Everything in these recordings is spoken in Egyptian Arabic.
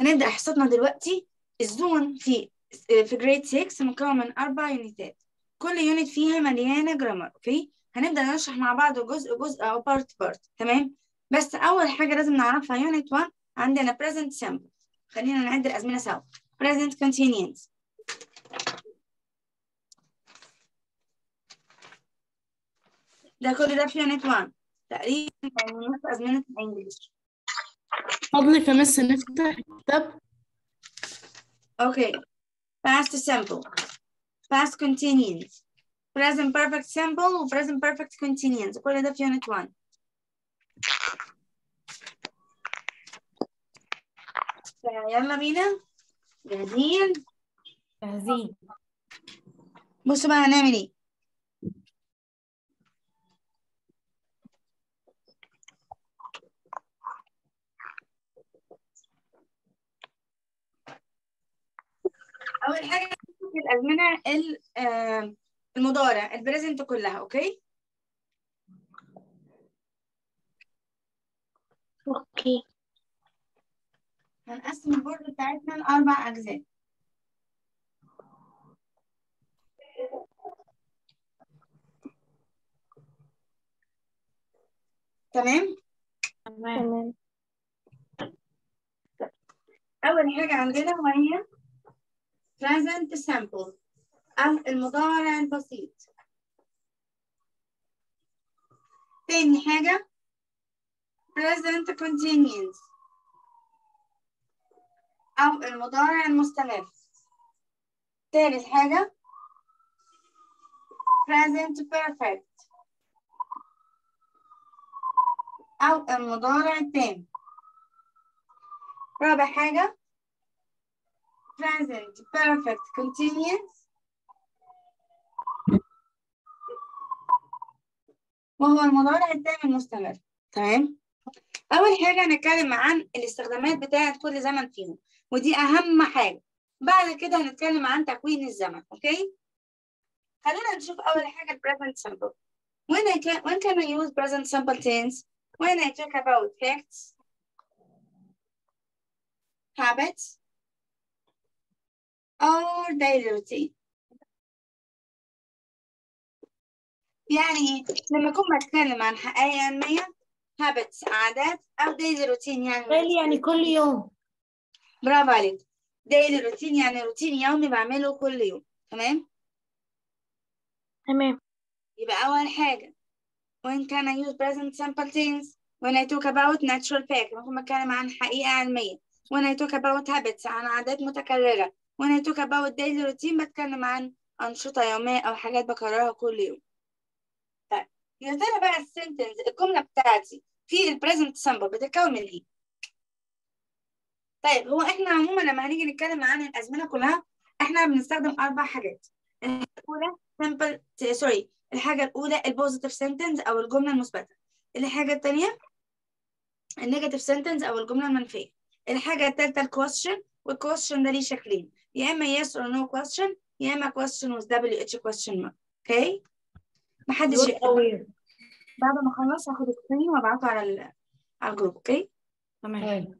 هنبدأ حصتنا دلوقتي الزون في في جريد 6 مكون من أربع يونيتات كل يونت فيها مليانة جرامر أوكي هنبدأ نشرح مع بعض جزء جزء أو بارت بارت تمام بس أول حاجة لازم نعرفها يونت 1 عندنا present simple خلينا نعد الأزمنة سوا present continuous ده كل ده في يونت 1 تقريبا يعني نفس أزمنة الإنجليش فضلك يا مس نفتح الكتاب Okay. Past simple. Past continuous. Present perfect simple و present perfect continuous. كل ده في unit 1. يلا بينا. جاهزين؟ جاهزين بصوا بقى هنعمل ايه. أول حاجة نشوف الأزمنة ال- آه، المضارع البريزنت كلها أوكي؟ اوكي هنقسم البورد بتاعتنا لأربع أجزاء. تمام؟ تمام أول حاجة عندنا وهي present simple أو المضارع البسيط. تاني حاجة present continuous أو المضارع المستمر. تالت حاجة present perfect أو المضارع التام. رابع حاجة present perfect continuous وهو المضارع التام المستمر تمام أول حاجة هنتكلم عن الاستخدامات بتاعة كل زمن فيهم ودي أهم حاجة بعد كده هنتكلم عن تكوين الزمن أوكي خلينا نشوف أول حاجة ال present simple when I can when can I use present simple tense when I talk about facts habits or daily routine يعني إيه؟ لما أكون بتكلم عن حقائق علمية habits عادات أو daily routine يعني بالي يعني كل يوم برافو عليك daily routine يعني روتين يومي بعمله كل يوم تمام تمام يبقى أول حاجة when can I use present simple tense when I talk about natural fact ممكن بتكلم عن حقيقة علمية when I talk about habits عن عادات متكررة when I talk about daily routine بتكلم عن أنشطة يومية أو حاجات بكررها كل يوم طيب يا ترى بقى السنتنس الجملة بتاعتي في البريزنت سامبل بتتكون من إيه؟ طيب هو إحنا عموما لما هنيجي نتكلم عن الأزمنة كلها إحنا بنستخدم أربع حاجات الحاجة الأولى simple سوري الحاجة الأولى البوزيتيف سنتنس أو الجملة المثبتة الحاجة التانية النيجاتيف سنتنس أو الجملة المنفية الحاجة التالتة الكويستشن والكويستشن ده ليه شكلين يا إما yes or no question يا إما question with WH question mark أوكي محدش يكتب بعد ما أخلص هاخد السكرين وأبعته على ال... على الجروب أوكي تمام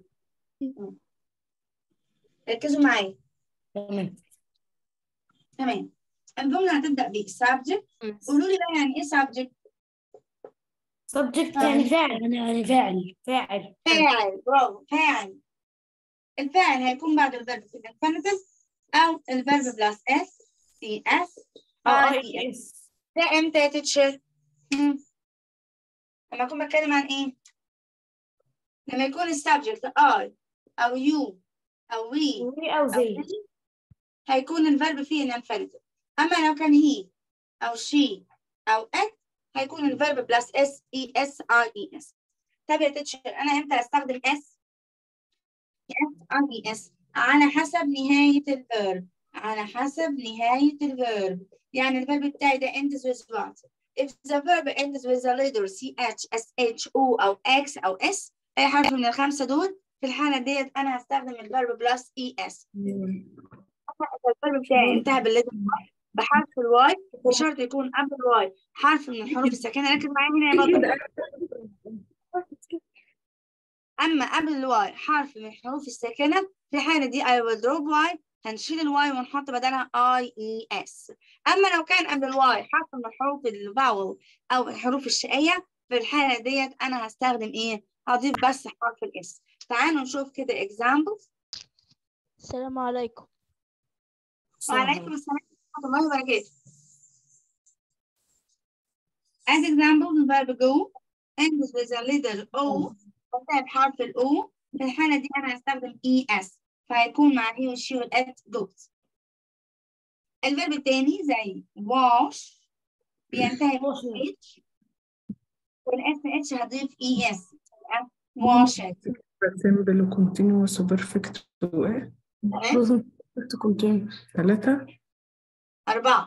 ركزوا معايا تمام تمام الجملة هتبدأ ب subject قولوا لي بقى يعني إيه subject subject يعني فاعل يعني فاعل فاعل فاعل برافو فاعل الفاعل هيكون بعد الفيرب في الانفينيتيف أو الفيرب بلس اس سي اس أو ار اي اي اس اس ده امتى يا تيتشر؟ مم. لما أكون بتكلم عن إيه؟ لما يكون السبجكت I أو you أو we وي او أو زي they هيكون الفيرب فيه الانفينيتيف أما لو كان he أو she أو it هيكون الفيرب بلس اس اي اس ار اي اس طب يا تيتشر أنا إمتى أستخدم اس؟ اس ار اي اس على حسب نهاية الفيرب على حسب نهاية الفيرب يعني الفيرب بتاعي ده ends with what if the verb ends with the letter ch sh o أو x أو s أي حرف من الخمسة دول في الحالة ديت أنا هستخدم الفيرب بلس اي اس الفيرب بتاعي انتهى بالليتر بحرف الواي بشرط يكون قبل الواي حرف من الحروف الساكنة ركز معايا هنا يا بطل اما قبل الواي حرف من الحروف الساكنه في الحاله دي I will drop واي هنشيل الواي ونحط بدلها I E S اما لو كان قبل الواي حرف من حروف الفاول او الحروف الشقيه في الحاله ديت انا هستخدم ايه هضيف بس حرف الاس تعالوا نشوف كده examples السلام عليكم وعليكم السلام ورحمه الله وبركاته as example the verb go ends with a letter O بنتهي بحرف ال O في الحالة دي أنا هستخدم ES فهيكون مع he والشي والات goes الفيرب التاني زي wash بينتهي ب H والاس اتش هضيف ES يبقى washed simple و continuous و perfect و ايه تمام لازم تكون كام ثلاثة أربعة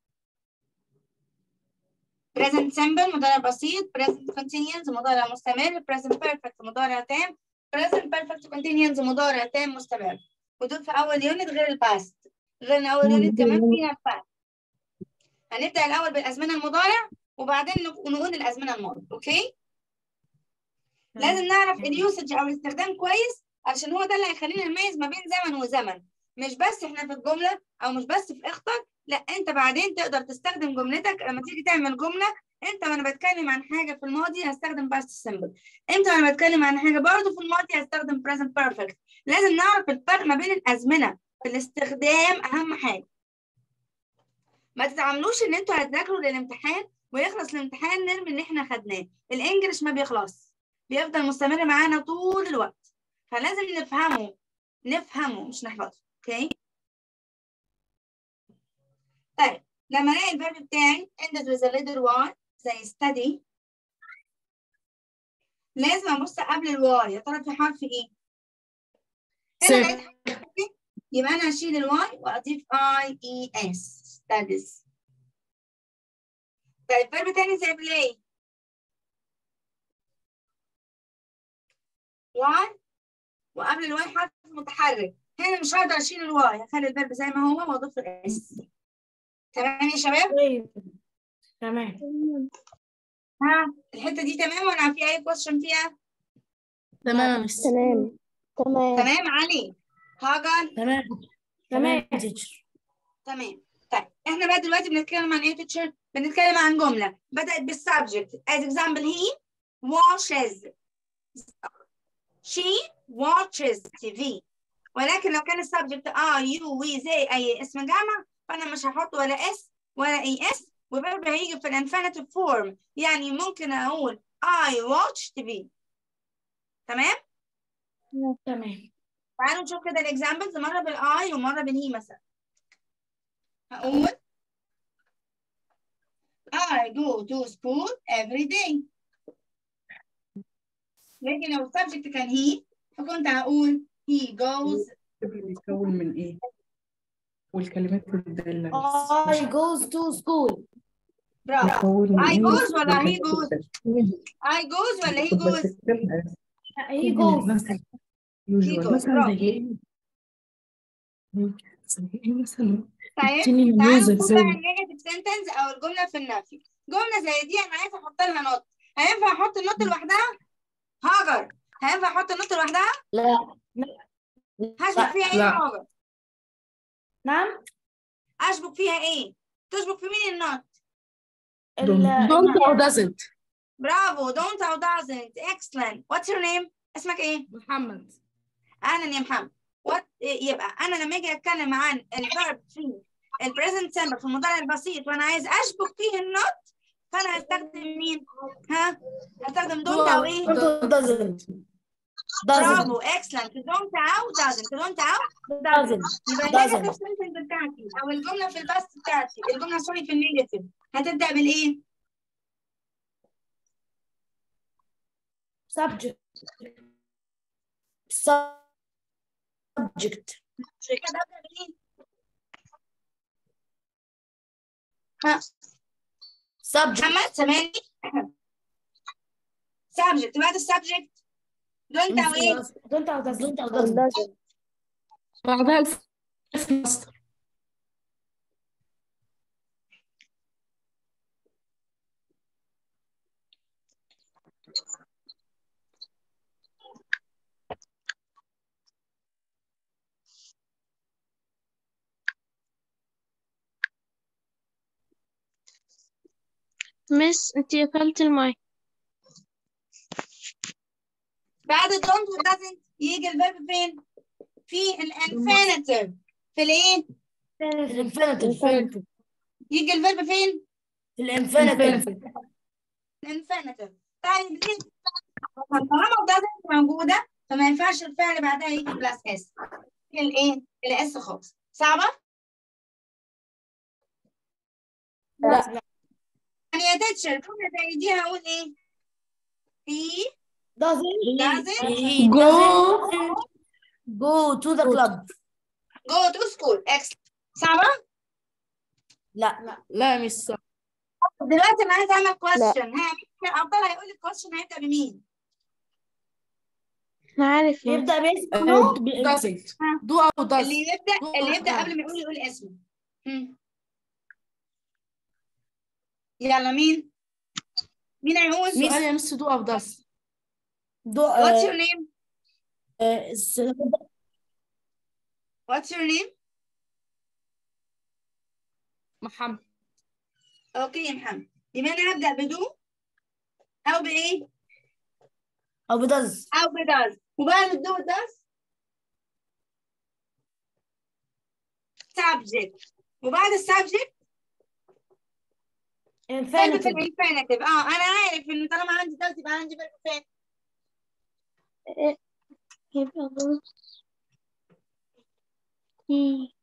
present simple مضارع بسيط present continuous مضارع مستمر present perfect مضارع تام present perfect continuous مضارع تام مستمر ودول في أول يونت غير الباست غير إن أول يونت كمان فيها الباست هنبدأ الأول بالأزمنة المضارع وبعدين نق- نقول الأزمنة الماضي أوكي لازم نعرف اليوسج أو الاستخدام كويس عشان هو ده اللي هيخلينا نميز ما بين زمن وزمن مش بس احنا في الجملة أو مش بس في اختر لا انت بعدين تقدر تستخدم جملتك لما تيجي تعمل جمله انت وانا بتكلم عن حاجه في الماضي هستخدم past simple انت وانا بتكلم عن حاجه برضه في الماضي هستخدم present perfect لازم نعرف الفرق ما بين الازمنه في الاستخدام اهم حاجه ما تتعاملوش ان انتوا هتذاكروا للامتحان ويخلص الامتحان نرمي اللي احنا خدناه الانجليش ما بيخلص بيفضل مستمر معانا طول الوقت فلازم نفهمه نفهمه مش نحفظه اوكي طيب لما الاقي الفيرب بتاعي ended with a letter y زي study لازم ابص قبل الواي يا ترى في حرف ايه؟ هنا لقيت حرف إيه؟ يبقى انا هشيل الواي واضيف i e s studies طيب فيرب تاني زي play y وقبل الواي حرف متحرك هنا مش هقدر اشيل الواي هخلي الفيرب زي ما هو واضيف له اس تمام يا شباب؟ تمام ها الحته دي تمام ولا في اي كويشن فيها؟ تمام تمام تمام تمام علي هاجر تمام تمام يا تيتشر تمام طيب احنا بقى دلوقتي بنتكلم عن ايه تيتشر؟ بنتكلم عن جمله بدات بالسبجكت as example he watches she watches TV ولكن لو كان السبجكت اه يو وي زي اي اسم جمع فانا مش هحط ولا اس ولا اي اس وفيرب هيجي في الانفينيتيف فورم يعني ممكن اقول I watch TV تمام؟ تمام تعالوا نشوف كده الاكزامبلز مره بالاي ومره بالهي مثلا هقول I go to school every day لكن لو السبجكت كان هي فكنت هقول he goes بيتكون من ايه؟ والكلمات الدالة I goes to school برافو بيتكون من I ايه؟ goes ولا he goes I goes ولا he goes he goes مثلا He usual goes. مثلا زي ايه؟ زي ايه مثلا؟ طيب اديني تعالوا نموذج نشوف زي بقى النيجاتيف سنتنس او الجمله في النفي جمله زي دي انا عايزه احط لها نوت هينفع احط النوت لوحدها هاجر هينفع احط النوت لوحدها لا هشبك فيها ايه يا لا. هاجر نعم اشبك فيها ايه تشبك في مين النوت ال Don't or doesn't برافو don't او doesn't excellent what's your name اسمك ايه محمد اهلا يا محمد What يبقى انا لما اجي اتكلم عن الفيرب في البريزنت سمبل في المضارع البسيط وانا عايز اشبك فيه النوت فانا هستخدم مين ها هستخدم don't او ايه or doesn't doesn't برافو اكسلنت دونت او doesn't دونت او doesn't يبقى doesn't. النيجاتيف سنتنس بتاعتي او الجمله في الباست بتاعتي الجمله سوري في النيجاتيف هتبدا بالايه؟ subject subject كده ابدا بالايه؟ ها subject محمد سامعني؟ سبجكت بعد السبجكت دونت او ايه؟ don't or doesn't don't or doesn't doesn't بعدها الف الف مصدر مس انت قفلت المايك بعد don't و doesn't يجي الفيرب فين؟ في الانفينيتيف في الايه؟ الانفينيتيف يجي الفيرب فين؟ الانفينيتيف الانفينيتيف طيب ليه؟ طالما doesn't موجودة فما ينفعش الفعل بعدها يجي بلس اس الايه؟ الاس خالص صعبة؟ لا. يعني يا تيتشر جملة زي دي هقول ايه؟ في doesn't doesn't جو go to the club go to school excellent صعبة؟ لا لا مش صح دلوقتي انا عايز اعمل question ها مين الابطال هيقول لي الكويشن هيبدأ بمين؟ انا عارف يعني. يبدأ باسم doesn't دو او does اللي يبدأ دو اللي أو يبدأ does. قبل ما يقول يقول اسمه مم. يلا مين؟ مين هيقول؟ السؤال يا مس دو او does دو What's your name? آه، الس- What's your name? محمد اوكي يا محمد يبقى انا هبدأ بدو او بايه؟ أو بدز او بداز وبعد الدو داز subject وبعد السبجكت فيرب في infinitive الانفينيتيف اه انا عارف ان طالما عندي داز يبقى عندي فيرب فين يبقى بص في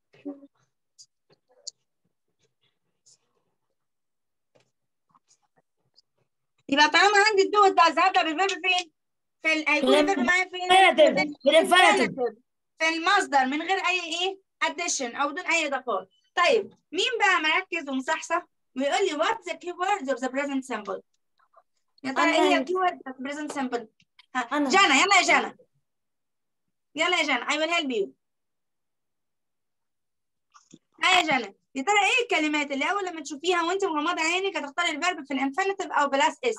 يبقى طالما عندي الدو داز هبدأ بالفيرب فين؟ في ال... هيكون الفيرب معايا فين؟ infinitive في بالinfinitive infinitive. في المصدر من غير اي ايه addition او بدون اي اضافات طيب مين بقى مركز ومصحصح ويقول لي what the keywords of the present simple يا ترى ايه هي أنا. keywords of the present simple ها أنا. جانا يلا يا جانا يلا يا جانا I will help you ها يا جانا يا ترى ايه الكلمات اللي اول لما تشوفيها وانت مغمضه عينك هتختاري الفيرب في الانفينيتيف او بلاس اس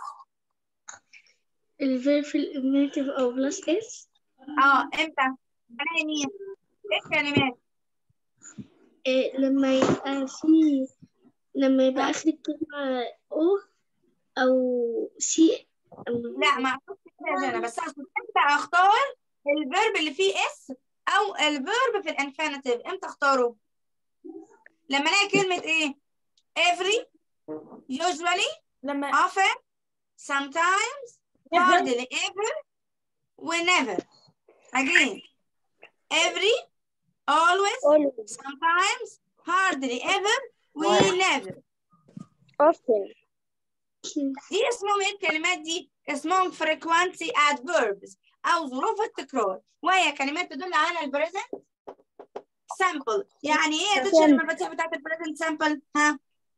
الفيرب في الإمنيتيف أو بلس إس اه امتى انا مين ايه الكلمات إيه لما يبقى في لما يبقى آخر الكلمة أو أو سي أو لا ما اقصدش كده يا جنى بس اقصد امتى اختار الفيرب اللي فيه اس او الفيرب في الانفينيتيف امتى اختاره لما الاقي كلمه ايه every usually لما often sometimes hardly ever whenever again every always always sometimes hardly ever whenever often دي اسمهم ايه الكلمات دي؟ اسمهم frequency adverbs أو ظروف التكرار وهي كلمات تدل على البريزنت سامبل يعني ايه يا تيتشر المفاتيح بتاعت البريزنت سامبل؟ ها؟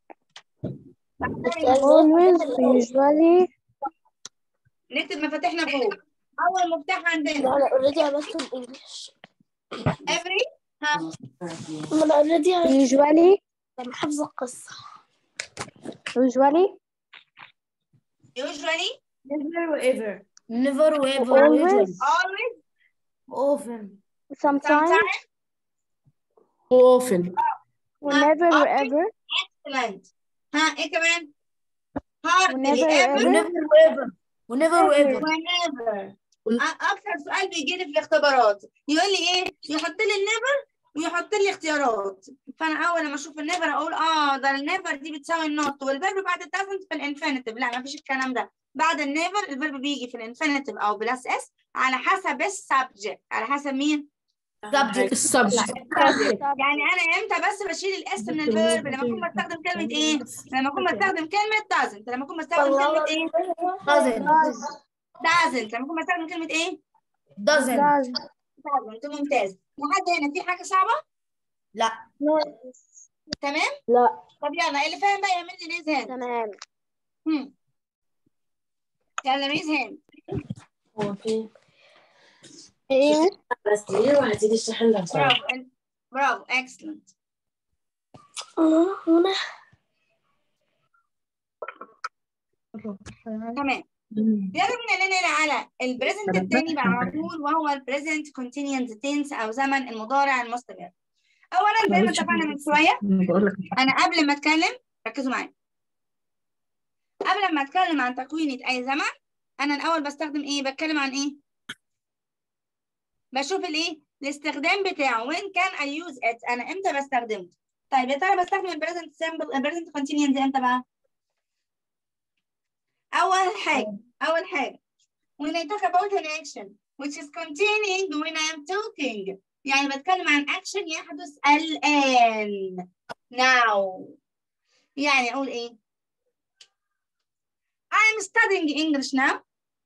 always usually نكتب مفاتيحنا فوق أول مفتاح عندنا أنا already عملت الإنجليش every ها أنا أوريدي usually أنا حافظة القصة usually usually never ever never ever always always often sometimes sometimes often whenever often. wherever excellent ها ايه كمان؟ hardly Whenever, ever whenever ever whenever ever whenever أ- اكتر سؤال بيجي لي في الاختبارات يقول لي ايه يحط لي النيفر ويحط لي اختيارات فانا اول لما اشوف النيفر اقول اه ده النيفر دي بتساوي النوت والفيرب بعد الدازنت في الانفينيتيف لا ما فيش الكلام ده بعد النيفر الفيرب بيجي في الانفينيتيف او بلس اس على حسب السبجكت على حسب مين subject السبجكت يعني انا امتى بس بشيل الاس من الفيرب لما اكون بستخدم كلمه ايه لما اكون بستخدم كلمه doesn't لما اكون بستخدم كلمه ايه doesn't doesn't لما اكون بستخدم كلمه ايه doesn't does doesn't ممتاز لحد هنا في حاجه صعبه لا تمام لا طب يلا اللي فاهم بقى يعمل لي ريز هاند تمام هم. يلا ريز هاند ايه بس ليه وهتيجي تشرح لنا بسرعة برافو برافو اكسلنت هنا تمام يلا بينا ننقل على البريزنت التاني بقى على طول وهو البريزنت كونتينيوس تنس او زمن المضارع المستمر اولا زي ما اتفقنا من شويه بقول لك انا قبل ما اتكلم ركزوا معايا قبل ما اتكلم عن تكوينة اي زمن انا الاول بستخدم ايه بتكلم عن ايه بشوف الايه الاستخدام بتاعه when can I use it انا امتى بستخدمه طيب يا ترى بستخدم ال present simple ال present continuous امتى بقى اول حاجة اول حاجة when I talk about an action which is continuing when I am talking يعني بتكلم عن action يحدث الآن now يعني أقول إيه I am studying English now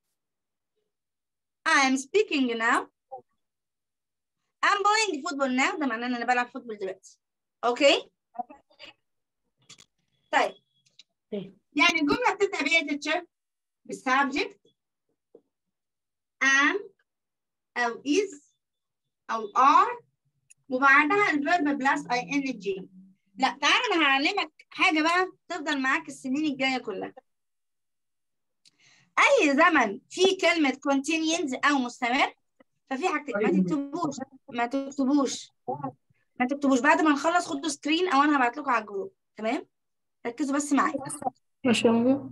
I am speaking now I'm playing football now ده معناه إن أنا بلعب فوتبول دلوقتي أوكي طيب يعني الجملة بتبدأ بإيه يا teacher بالسبجكت am أو is أو are وبعدها الفيرب بلس اي ان جي لا تعالى انا هعلمك حاجه بقى تفضل معاك السنين الجايه كلها اي زمن فيه كلمه continuous او مستمر ففي حاجتين ما تكتبوش ما تكتبوش ما تكتبوش بعد ما نخلص خدوا سكرين او انا هبعت لكم على الجروب تمام ركزوا بس معايا ما شاء الله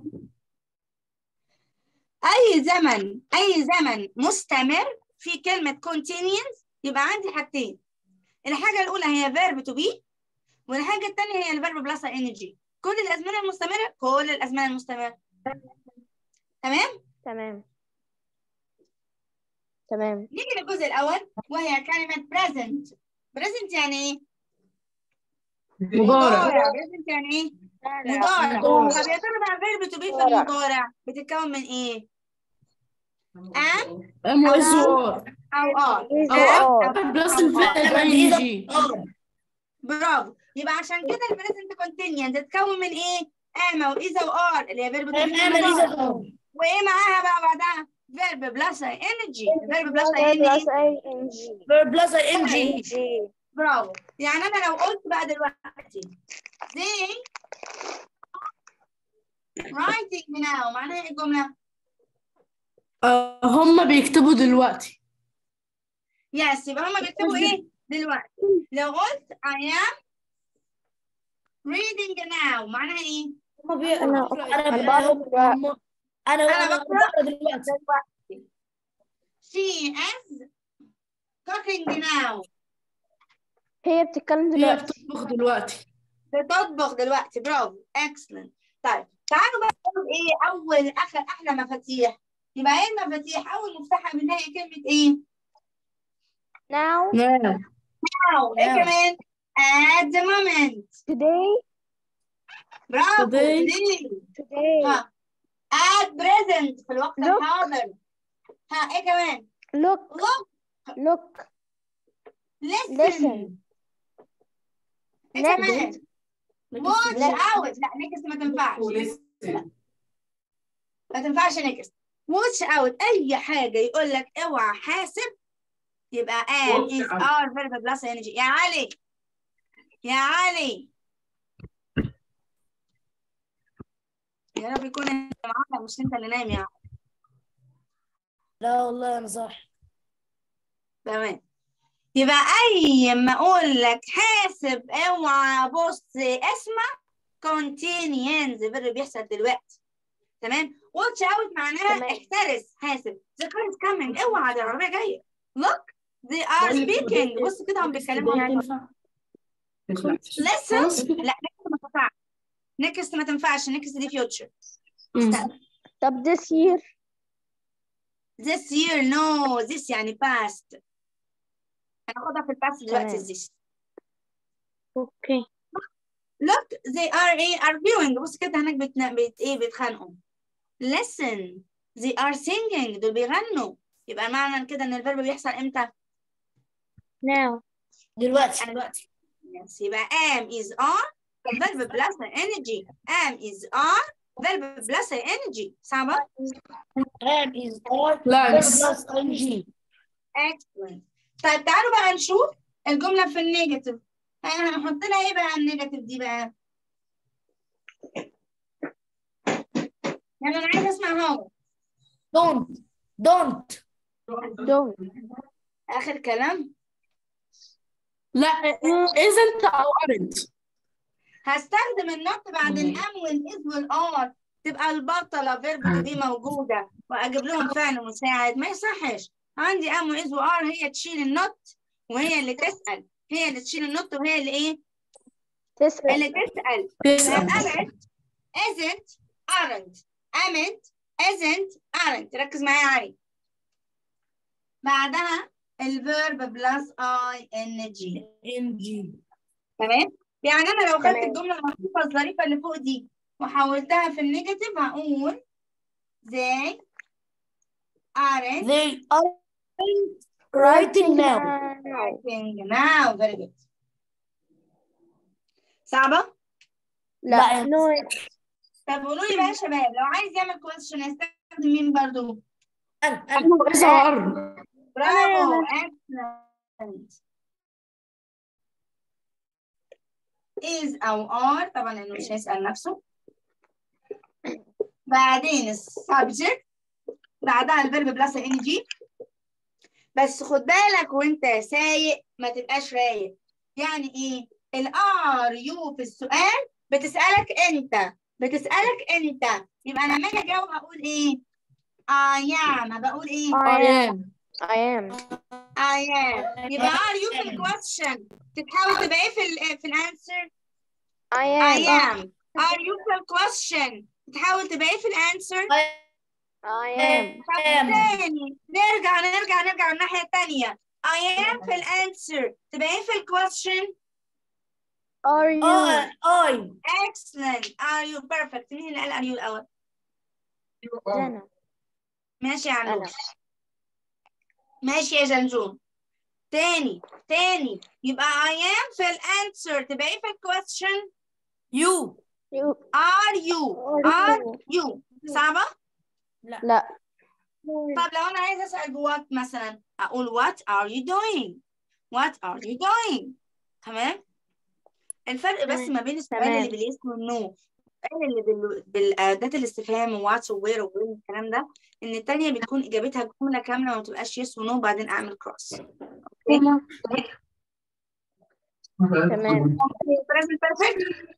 اي زمن اي زمن مستمر في كلمه continuous يبقى عندي حاجتين الحاجه الاولى هي verb to be والحاجه الثانيه هي الفيرب بلس ان جي كل الازمنه المستمره كل الازمنه المستمره تمام تمام تمام نيجي للجزء الاول وهي كلمه present present يعني ايه مضارع present يعني ايه مضارع طب يا ترى بقى verb to be في المضارع بتتكون من ايه am ام واس وار او ار او are. ار بلس الفعل اي جي برافو يبقى عشان كده البريزنت كونتينيوس تتكون من ايه؟ اما واذا وار اللي هي فيرب وايه معاها بقى بعدها؟ فيرب بلس انرجي فيرب بلس انرجي بلس ان جي برافو يعني انا لو قلت بقى دلوقتي they writing now معناها ايه الجمله؟ آه، هم بيكتبوا دلوقتي يس يبقى هما بيكتبوا ايه؟ دلوقتي لو قلت I am reading now معناها ايه؟ أنا انا بقرا بقرا انا أنا انا بقرأ. بقرا دلوقتي she is cooking now هي بتتكلم هي دلوقتي بتطبخ دلوقتي بتطبخ دلوقتي برافو اكسلنت طيب تعالوا بقى نقول ايه اول اخر احلى مفاتيح يبقى ايه المفاتيح اول مفتاح بنلاقي كلمه ايه now نعم now ايه Now. كمان at the moment today برافو Today. today. today ها at present في الوقت Look. الحاضر ها ايه كمان look look look listen, Listen. ايه Next. كمان watch out لا نكست ما تنفعش ما تنفعش نكست watch out اي حاجه يقول لك اوعى حاسب يبقى am Watch is out. are verb plus energy يا علي يا علي يا رب يكون انت معانا مش انت اللي نايم يا علي لا والله انا صح تمام يبقى اي ما اقول لك حاسب اوعى بص اسمع continuous verb بيحصل دلوقتي تمام watch out معناها تمام. احترس حاسب the car is coming اوعى دي العربيه جايه look they are speaking بص كده هم بيتكلموا listen خلاص كده. لا next ما تنفعش next ما تنفعش next دي future مم. طب this year this year no this يعني past هناخدها في الباست دلوقتي تمام. this اوكي look they are ايه arguing بص كده هناك بت... بت... ايه بيتخانقوا listen they are singing دول بيغنوا يبقى معنى كده ان الفيرب بيحصل امتى؟ now دلوقتي دلوقتي yes. يبقى am is are verb plus energy am is are verb plus energy صعبة؟ am is on لا plus ing excellent طيب تعالوا بقى نشوف الجملة في النيجاتيف ها هنحط لها ايه بقى النيجاتيف دي بقى؟ يعني انا عايزة اسمع هو don't don't don't اخر كلام لا isn't او aren't هستخدم النوت بعد الام والاز والار تبقى البطلة فيرب تو دي موجودة وأجيب لهم فعل مساعد ما يصحش عندي أم وإز وآر هي تشيل النوت وهي اللي تسأل هي اللي تشيل النوت وهي اللي إيه تسأل اللي تسأل تسأل أمت isn't aren't أمت isn't aren't ركز معايا يا علي بعدها الفيرب بلس اي ان جي ان جي تمام يعني انا لو خدت تمام. الجمله اللطيفه الظريفه اللي فوق دي وحولتها في النيجاتيف هقول they aren't they are writing now writing now very good صعبه لا لا. نو طب قولوا لي بقى يا شباب لو عايز يعمل question يستخدم مين برضو أنا أنا إز آر برافو excellent is أو are طبعا لأنه مش هيسأل نفسه بعدين السبجكت بعدها الفيرب بلس ان جي بس خد بالك وانت سايق ما تبقاش رايق يعني ايه الار يو في السؤال بتسألك انت بتسألك انت يبقى انا لما اجي اجاوب هقول ايه I am بقول ايه I am I am I am يبقى are you في الكويستشن تتحاول تبقى ايه في ال في الانسر I I am am are you في الكويستشن تحاول تبقى ايه في الانسر I am طب am. تاني نرجع نرجع نرجع الناحية التانية I am في الانسر تبقى ايه في الكويستشن Are you I I excellent are you perfect مين اللي قال are you الأول جنى ماشي يا أنا علوش ماشي يا جنجون تاني تاني يبقى I am في الانسر تبقى ايه في الكويستشن you you are you Are are you صعبة لا طب لو أنا عايزة أسأل بوات مثلا أقول what are you doing what are you doing تمام الفرق بس تمام. ما بين السؤال تمام. اللي باليس والنو السؤال اللي بال... بالأداة الاستفهام وات ووير ووين الكلام ده إن التانية بتكون إجابتها جملة كاملة وما تبقاش يس ونو وبعدين أعمل كروس تمام present perfect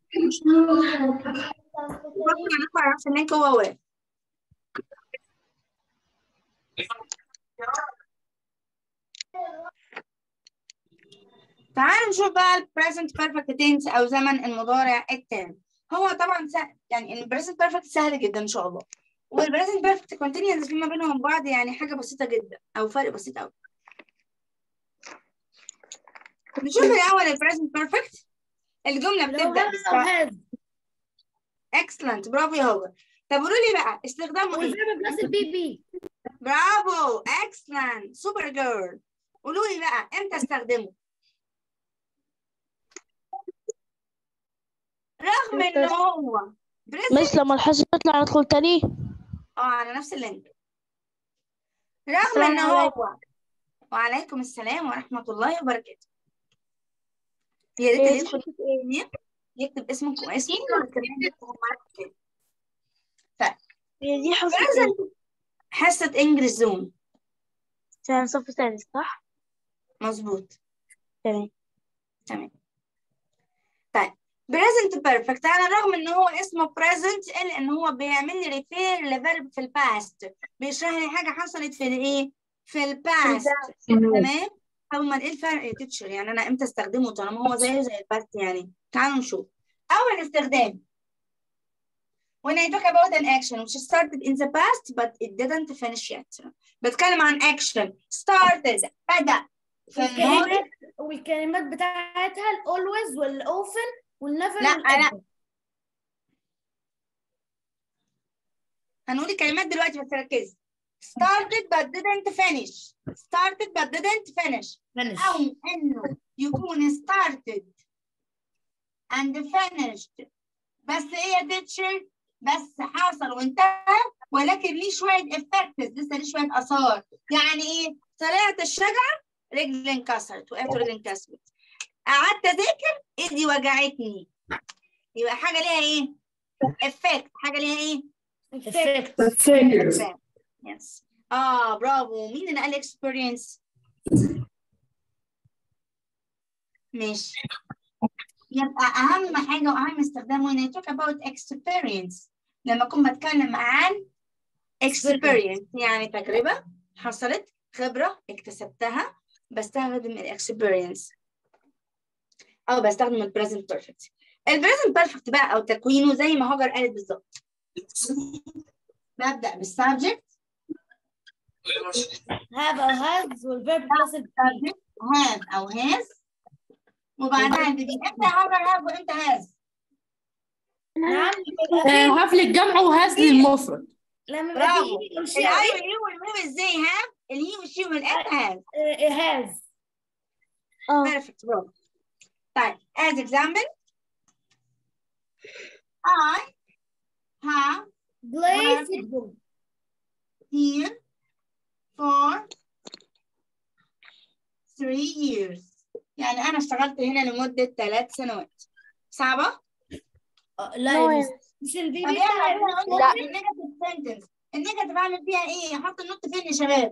بكرة نقرأ عشان هيك هو واقف تعالوا نشوف بقى ال present perfect tense أو زمن المضارع التام هو طبعا سهل يعني ال present perfect سهل جدا إن شاء الله وال present perfect continuous في ما بينهم وبين بعض يعني حاجة بسيطة جدا أو فرق بسيط أوي نشوف الأول ال present perfect الجملة لو بتبدأ have بالسؤال أو has excellent برافو يا هو طب قولوا لي بقى استخدامه ايه؟ والفيرب بلس البي بي برافو excellent سوبر جيرل قولوا لي بقى امتى استخدمه؟ رغم ان هو present مش لما الحصة تطلع ندخل تاني اه على نفس اللينك رغم السلام ان عليكم. هو وعليكم السلام ورحمة الله وبركاته يا ريت إيه اللي دي يدخل حصة إيه؟ يكتب اسمه واسمه وكمان يكتب معاك كده. هي دي حصة إيه؟ present حصة انجلش زون سنة صف ثالث صح؟ مظبوط تمام تمام طيب present perfect انا رغم ان هو اسمه present الا ان هو بيعمل لي ريفير لفيرب في الباست بيشرح لي حاجه حصلت في الايه في الباست تمام طب امال ايه الفرق يا تيتشر يعني انا امتى استخدمه طالما هو زيه زي الباست يعني تعالوا نشوف اول استخدام when I talk about an action which started in the past but it didn't finish yet بتكلم عن action started بدأ في الماضي والكلمات والكلمات بتاعتها ال always وال often وال never لا، وال لا. ever. هنقول الكلمات دلوقتي بس ركزي started but didn't finish started but didn't finish finish أو إنه يكون started and finished بس إيه يا تيتشر بس حصل وانتهى ولكن ليه شوية effects لسه ليه شوية آثار يعني إيه طلعت الشجرة رجلي انكسرت وقعت رجلي انكسرت قعدت أذاكر إيدي وجعتني يبقى حاجة ليها إيه؟ effect حاجة ليها إيه؟ effect يس اه برافو مين اللي قال experience ماشي يبقى اهم حاجه واهم استخدام when I talk about experience لما اكون بتكلم عن experience يعني تجربة حصلت خبرة اكتسبتها بستخدم الاكسبيرينس او بستخدم البريزنت بيرفكت البريزنت بيرفكت بقى او تكوينه زي ما هاجر قالت بالظبط ببدأ بالسبجكت have أو has والverb plus ال be have او has وبعدها البيبي امتى هاجر have وامتى has نعم آه، هاف للجمع وهاز للمفرد لما يبقى برافو فيه الاي أشياء واليو والميم ازاي have الهي والشي والات have آه، has اه Perfect, برافو. طيب, as example, I have play Work. football here for three years. يعني أنا اشتغلت هنا لمدة ثلاث سنوات. صعبة؟ آه، لا يا No, مس مش البي طب بي يلا بتاعي بينا نقول لا. النيجاتيف سنتنس. النيجاتيف أعمل فيها إيه؟ أحط النوت فين يا شباب؟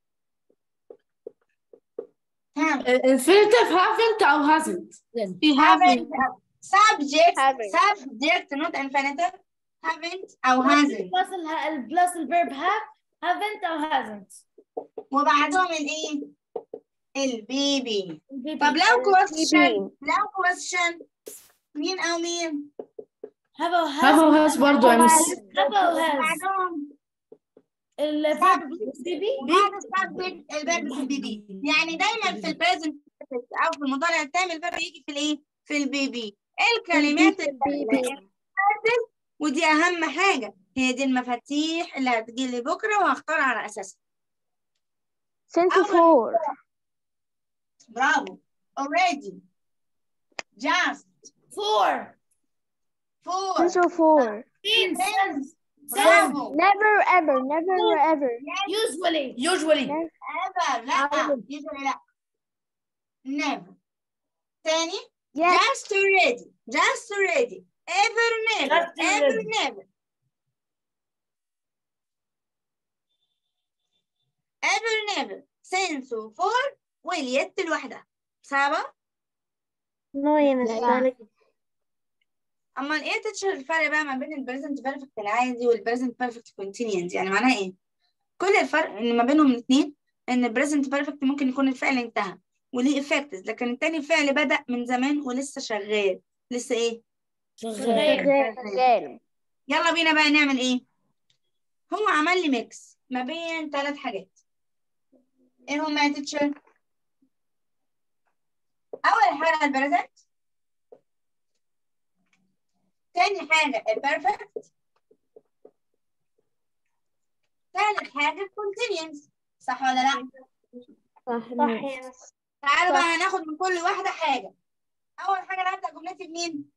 ها infinitive haven't أو hasn't في haven't haven't subject Haven't. subject not infinitive haven't أو hasn't بلس ال البلس الفيرب have haven't أو hasn't وبعدهم الإيه؟ البيبي البي طب بي لو question البيبي. لو question مين أو مين؟ have أو have أو has has برضو يا مس have أو has بعدهم الفيرب بلس بي بي بعد السبجكت الفيرب في البي بي يعني دايما في البريزنت او في المضارع التام الفيرب يجي في الايه في البي بي الكلمات اللي ودي اهم حاجه هي دي المفاتيح اللي هتجي لي بكره وهختار على اساسها since أول- four برافو already just four for since four since since since برافو never ever never ever usually usually ever لا usually لا never تاني yes just already just already ever never Just ever already. never ever never since وفور واليت لوحدها صعبة؟ no يا مس لا. أمال إيه تشرح الفرق بقى ما بين البريزنت بيرفكت العادي والبريزنت بيرفكت كونتينيوس يعني معناها إيه؟ كل الفرق إن ما بينهم الاتنين إن البريزنت بيرفكت ممكن يكون الفعل انتهى وليه افكتس لكن التاني الفعل بدأ من زمان ولسه شغال لسه إيه؟ شغال شغال شغال يلا بينا بقى نعمل ايه هو عمل لي ميكس ما بين ثلاث حاجات ايه هما يا تيتشر اول حاجه البريزنت تاني حاجه البيرفكت تالت حاجه الكونتينيوس صح ولا لا صح يا مس تعالوا بقى هناخد من كل واحده حاجه اول حاجه انا هبدا جملتي بمين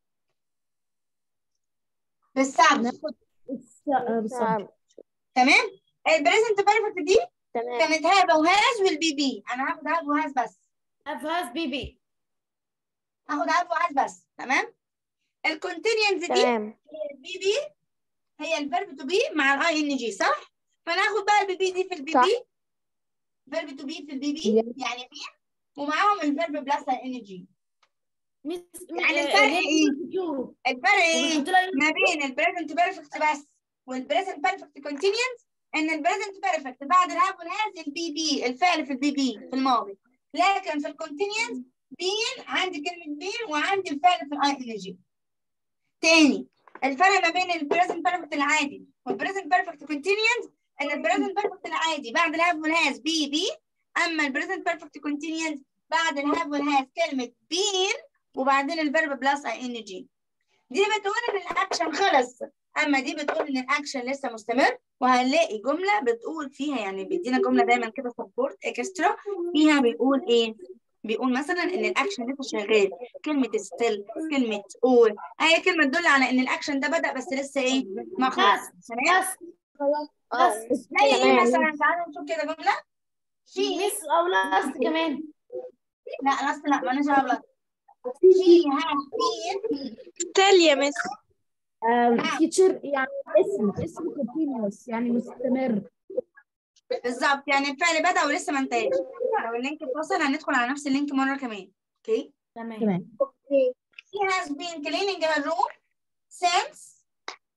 بالسبب نعم تمام البريزنت بيرفكت دي تمام كانت هابه وهاز والبي بي انا هاخد هاب وهاز بس have has بي بي هاخد هاب وهاز بس تمام الكونتينينز دي تمام البي بي هي الفيرب تو بي مع الاي ان جي صح فناخد بقى البي بي دي في البي صح. بي فيرب تو بي في البي بي يعني مين ومعاهم الفيرب بلس ان جي مس يعني الفرق إيه؟ الفرق ايه ما بين البريزنت بيرفكت بس والبريزنت بيرفكت كونتينيوس ان البريزنت بيرفكت بعد الهاب والهاز البي بي الفعل في البي بي في الماضي لكن في الكونتينيوس بين عندي كلمه بين وعندي الفعل في الاي ان جي تاني الفرق ما بين البريزنت بيرفكت العادي والبريزنت بيرفكت كونتينيوس ان البريزنت بيرفكت العادي بعد الهاب والهاز بي بي اما البريزنت بيرفكت كونتينيوس بعد الهاب والهاز كلمه بين وبعدين الفيرب بلس اي ان جي دي بتقول ان الاكشن خلص اما دي بتقول ان الاكشن لسه مستمر وهنلاقي جمله بتقول فيها يعني بيدينا جمله دايما كده سبورت اكسترا فيها بيقول ايه بيقول مثلا ان الاكشن لسه شغال كلمه ستيل كلمه اور هي كلمه تدل على ان الاكشن ده بدا بس لسه ايه ما خلص تمام بس اه بس زي ايه تمام. مثلا تعالوا نشوف كده جمله شي مس او لاست كمان لا لاست لا مالناش دعوه بلاست شي هاز بين تل يا مس تيتشر يعني اسم اسم continuous يعني مستمر بالظبط يعني الفعل بدا ولسه ما انتهاش لو اللينك اتوصل هندخل على نفس اللينك مره كمان اوكي تمام تمام She has been cleaning her room since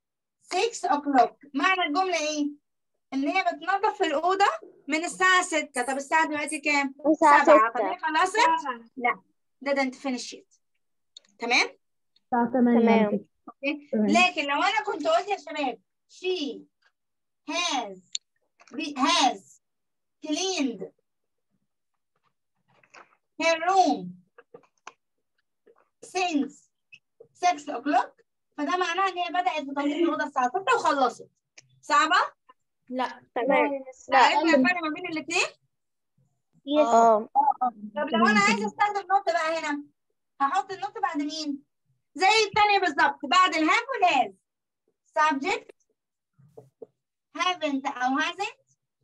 6 o'clock معنى الجملة إيه؟ إن هي بتنظف الأوضة من الساعة 6 طب الساعة دلوقتي كام؟ الساعة 7 طب ستة هي خلصت؟ لا didn't finish yet تمام؟ الساعة 8 تمام. على فكرة. أوكي تمام. لكن لو أنا كنت قلت يا شباب she has be- has cleaned her room since 6 o'clock فده معناه ان هي بدأت بتنظيف الأوضة الساعة 6 وخلصت صعبة؟ لا تمام عرفنا الفرق ما بين الاثنين؟ اه طب لو انا عايزه استخدم نوت بقى هنا هحط النوت بعد مين؟ زي الثانيه بالظبط بعد الهاف والهاز subject haven't او hasn't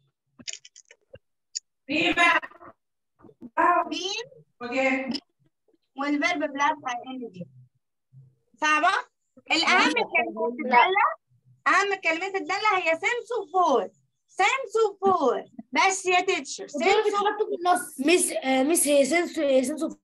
been والفيرب بلس ing صعبة؟ الأهم الكلمات الدالة أهم الكلمات الدالة هي since وفور since وفور بس يا تيتشر ودول since بيتحطوا في النص مس آه، مس هي سنسو هي سنسو